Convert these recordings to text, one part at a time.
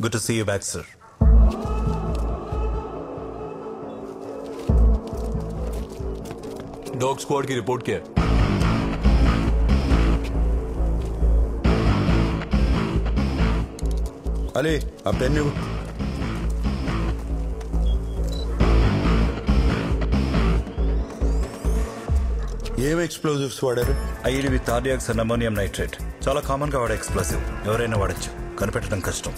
Good to see you back sir dog squad की report क्या है అలీ ఆ పెన్ ఇవ్వు ఏం ఎక్స్ప్లోజివ్స్ వాడారు IED with RDX and ammonium nitrate చాలా కామన్ గా వాడే ఎక్స్ప్లోసివ్ ఎవరైనా వాడచ్చు కనిపెట్టడం కష్టం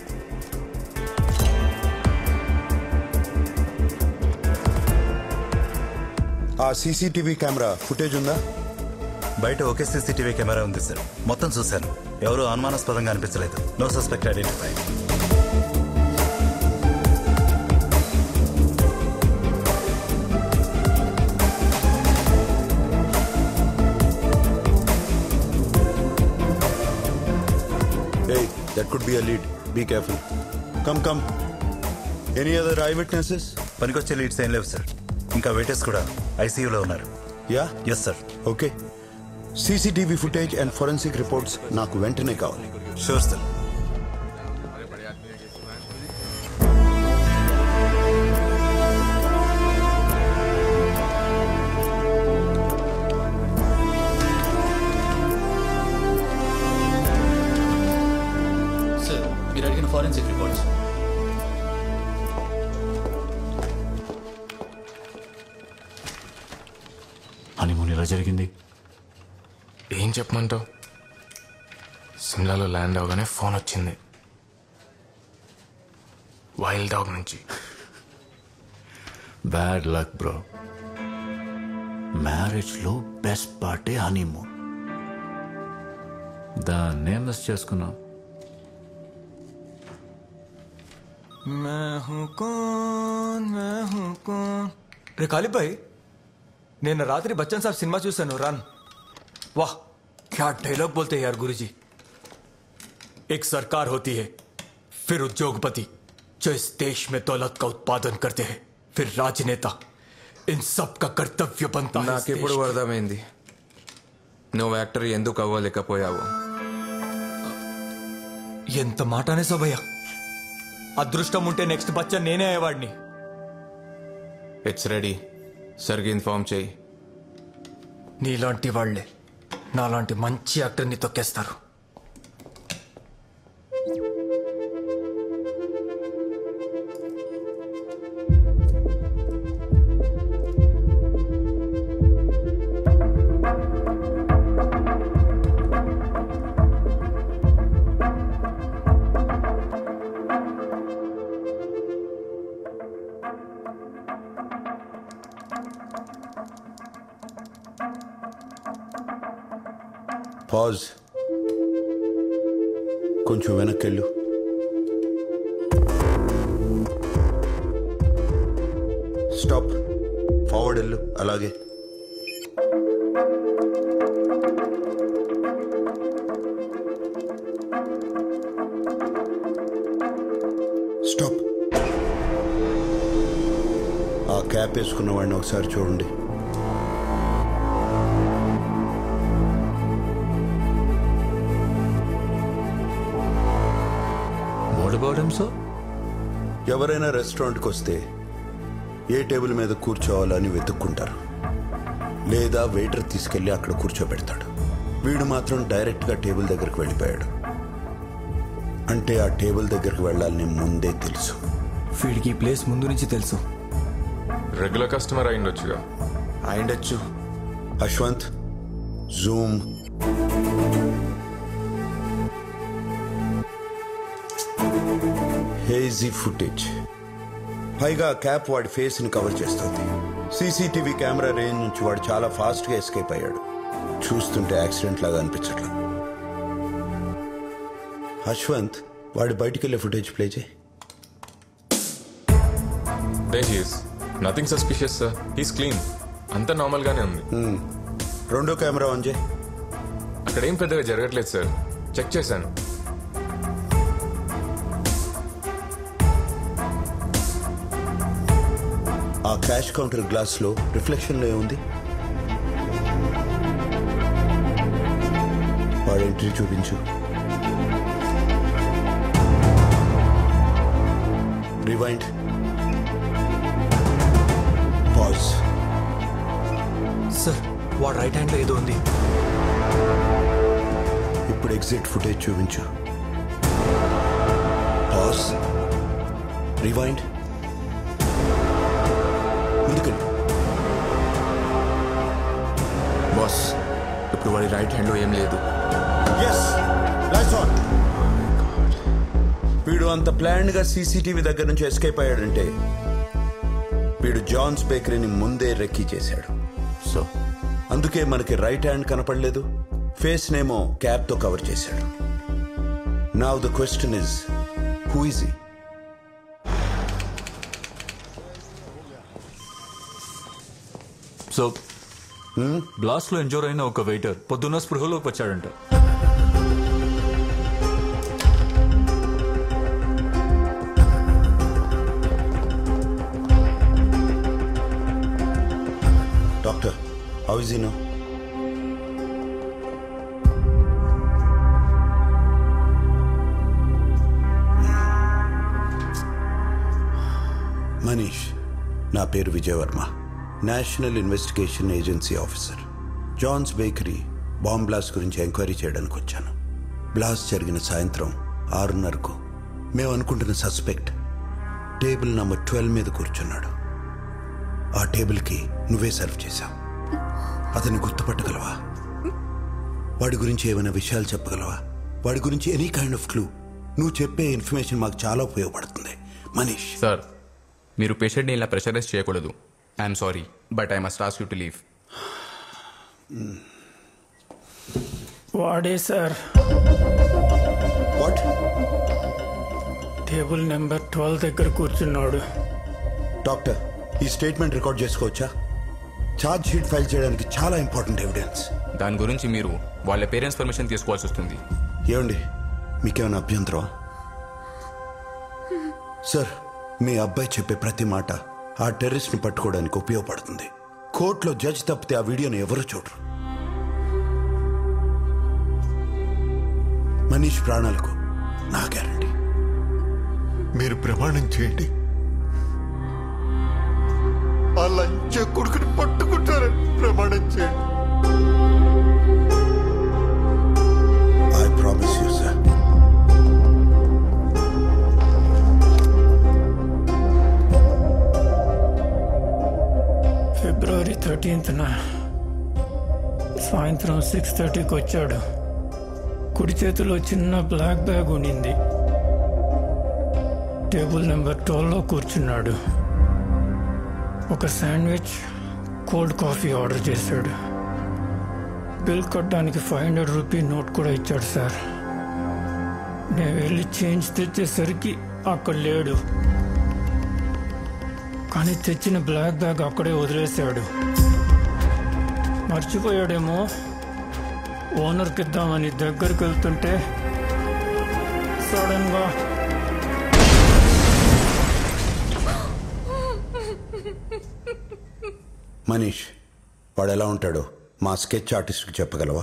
ఆ సీసీటీవీ కెమెరా ఫుటేజ్ ఉందా బయట ఒకే సీసీటీవీ కెమెరా ఉంది సార్ మొత్తం చూశాను ఎవరు అనుమానాస్పదంగా అనిపించలేదు no suspect identify Hey, that could be a lead. Be careful. Come, come. Any other eyewitnesses? పనికొచ్చే లీడ్స్ ఏం లేవు సార్ ఇంకా వెయిటర్స్ కూడా ఐసీయూలో ఉన్నారు Yeah? Yes sir okay CCTV footage and forensic reports నాకు వెంటనే కావాలి షూర్ సార్ సార్ మీరు అడిగిన ఫారెన్సిక్ రిపోర్ట్స్ హనీమూన్ ఎలా జరిగింది ఏం చెప్పమంటావు సిమ్లాలో ల్యాండ్ అవగానే ఫోన్ వచ్చింది వైల్డ్ డాగ్ నుంచి బ్యాడ్ లక్ బ్రో మ్యారేజ్లో బెస్ట్ పార్టీ హనీమూన్ దాన్నే మిస్ చేసుకున్నాం రే కాలిబాయ్ నిన్న రాత్రి బచ్చన్ సాబ్ సినిమా చూశాను రన్ वाह क्या डायलॉग बोलते हैं यार गुरुजी एक सरकार होती है फिर उद्योगपति जो इस देश में दौलत का उत्पादन करते हैं फिर राजनेता इन सब का कर्तव्य बनता है इस నాకెప్పుడు देश అర్థమైంది నువ్వు యాక్టర్ ఎందుకు అవ్వలేకపోయావు की। ఎంత మాట అనేసావయ్యా అదృష్టం ఉంటే నెక్స్ట్ బచ్చన్ నేనే అయ్యేవాడిని ఇట్స్ రెడీ సరిగ్గా ఇన్ఫార్మ్ చేయి నీలాంటి వాళ్లే నాలాంటి మంచి యాక్టర్ని తొక్కేస్తారు పాజ్ కొంచెం వెనక్కెళ్ళు స్టాప్ ఫార్వర్డ్ వెళ్ళు అలాగే స్టాప్ ఆ క్యాప్ వేసుకున్న వాడిని ఒకసారి చూడండి వాట్ అబౌట్ హిమ్ సో ఎవరైనా రెస్టారెంట్కి వస్తే ఏ టేబుల్ మీద కూర్చోవాలని వెతుక్కుంటారు లేదా వెయిటర్ తీసుకెళ్లి అక్కడ కూర్చోబెడతాడు వీడు మాత్రం డైరెక్ట్గా టేబుల్ దగ్గరికి వెళ్ళిపోయాడు అంటే ఆ టేబుల్ దగ్గరికి వెళ్ళాలని ముందే తెలుసు వీడికి ఈ ప్లేస్ ముందు నుంచి తెలుసు రెగ్యులర్ కస్టమర్ అయిండొచ్చుగా అయిండొచ్చు అశ్వంత్ జూమ్ హేజీ ఫుటేజ్ పైగా క్యాప్ వాడి ఫేస్ని కవర్ చేస్తుంది సీసీటీవీ కెమెరా రేంజ్ నుంచి వాడు చాలా ఫాస్ట్గా ఎస్కేప్ అయ్యాడు చూస్తుంటే యాక్సిడెంట్ లాగా అనిపించట్లేదు అశ్వంత్ వాడి బయటికి వెళ్ళే ఫుటేజ్ ప్లే చేయి the he's nothing suspicious sir he's clean అంతా నార్మల్ గానే ఉంది రెండో కెమెరా ఆన్ చేయి అక్కడ ఏం పెద్దగా జరగట్లేదు సార్ చెక్ చేశాను ఆ క్యాష్ కౌంటర్ గ్లాస్లో రిఫ్లెక్షన్లో ఏముంది వాడి ఎంట్రీ చూపించు రివైండ్ పాజ్ సార్ వాడు రైట్ హ్యాండ్లో ఏదో ఉంది ఇప్పుడు ఎగ్జిట్ ఫుటేజ్ చూపించు పాజ్ రివైండ్ ముందుకెళ్ళి బాస్ ఇప్పుడు వాడి రైట్ హ్యాండ్లో ఏం లేదు ఎస్ ఆన్ వీడు అంత ప్లాన్డ్ గా సీసీటీవీ దగ్గర నుంచి ఎస్కేప్ అయ్యాడంటే వీడు జాన్స్ బేకరీని ముందే రెక్కీ చేశాడు సో అందుకే మనకి రైట్ హ్యాండ్ కనపడలేదు ఫేస్ నేమో క్యాప్ తో కవర్ చేశాడు now the question is who is he so blast లో ఎంజోర్ అయిన ఒక వెయిటర్ పొద్దున్న స్పృహలోకి వచ్చాడంట doctor how is he no Manish నా పేరు Vijay Varma national investigation agency officer John's bakery bomb blast గురించి ఎంక్వైరీ చేయడానికి వచ్చాను బ్లాస్ట్ జరిగిన సాయంత్రం ఆరున్నరకు మేము అనుకుంటున్న సస్పెక్ట్ టేబుల్ నంబర్ ట్వెల్వ్ మీద కూర్చున్నాడు ఆ టేబుల్కి నువ్వే సర్వ్ చేశావు అతన్ని గుర్తుపట్టగలవా వాడి గురించి ఏమైనా విషయాలు చెప్పగలవా వాడి గురించి ఎనీ కైండ్ ఆఫ్ క్లూ నువ్వు చెప్పే ఇన్ఫర్మేషన్ మాకు చాలా ఉపయోగపడుతుంది మనీష్ సార్ మీరు పేషెంట్ని ఇలా ప్రెషరైజ్ చేయకూడదు I'm sorry but I must ask you to leave వాడే sir what table number twelve దగ్గర కూర్చున్నాడు డాక్టర్ ఈ స్టేట్మెంట్ రికార్డ్ చేసుకోవచ్చా ఛార్జ్ షీట్ ఫైల్ చేయడానికి చాలా ఇంపార్టెంట్ ఎవిడెన్స్ దాని గురించి మీరు వాళ్ళ పేరెంట్స్ పర్మిషన్ తీసుకోవాల్సి వస్తుంది ఏమండి మీకేమైనా అభ్యంతరం సార్ మీ అబ్బాయి చెప్పే ప్రతి మాట ఆ టెర్రరిస్ట్ ని పట్టుకోవడానికి ఉపయోగపడుతుంది కోర్టులో జడ్జ్ తప్పితే ఆ వీడియోని ఎవరు చూడరు మనీష్ ప్రాణాలకు నా గ్యారంటీ మీరు ప్రమాణం చేయండి ఆ లంచ కొడుకుని పట్టుకుంటారని ప్రమాణం చేయండి ఐ ప్రామిస్ యూ సార్ ఫిబ్రవరి థర్టీన్త్న సాయంత్రం సిక్స్ థర్టీకి వచ్చాడు కుడి చేతిలో చిన్న బ్లాక్ బ్యాగ్ ఉండింది టేబుల్ నెంబర్ ట్వెల్వ్లో కూర్చున్నాడు ఒక శాండ్విచ్ కోల్డ్ కాఫీ ఆర్డర్ చేశాడు బిల్ కట్టడానికి ఫైవ్ హండ్రెడ్ రూపీ నోట్ కూడా ఇచ్చాడు సార్ నేను వెళ్ళి చేంజ్ తెచ్చేసరికి అక్కడ లేడు కానీ తెచ్చిన బ్లాక్ బ్యాగ్ అక్కడే వదిలేశాడు మర్చిపోయాడేమో ఓనర్కి ఇద్దామని దగ్గరికి వెళ్తుంటే సడన్గా మనీష్ వాడు ఎలా ఉంటాడో మా స్కెచ్ ఆర్టిస్ట్కి చెప్పగలవా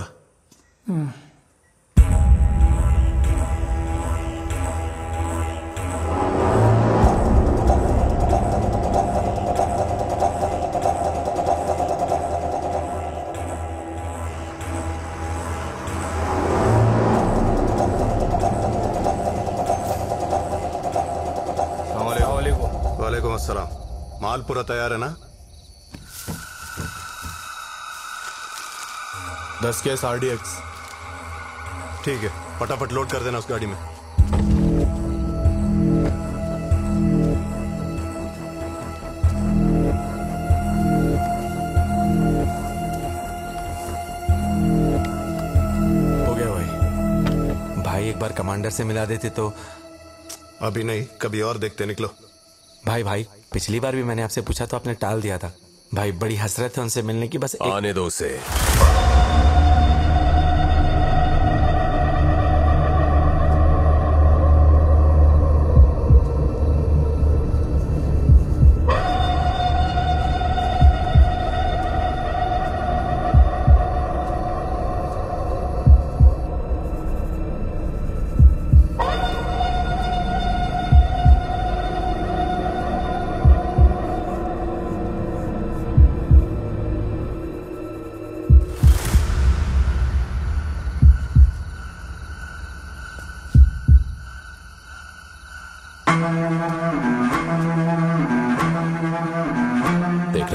वालेकुम अस्सलाम माल पूरा तैयार है ना दस केस आर डी एक्स ठीक है फटाफट लोड कर देना उस गाड़ी में हो गया भाई भाई एक बार कमांडर से मिला देते तो अभी नहीं कभी और देखते निकलो भाई भाई पिछली बार भी मैंने आपसे पूछा तो आपने टाल दिया था भाई बड़ी हसरत है उनसे मिलने की बस एक... आने दो उसे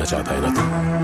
चाहता है ना तू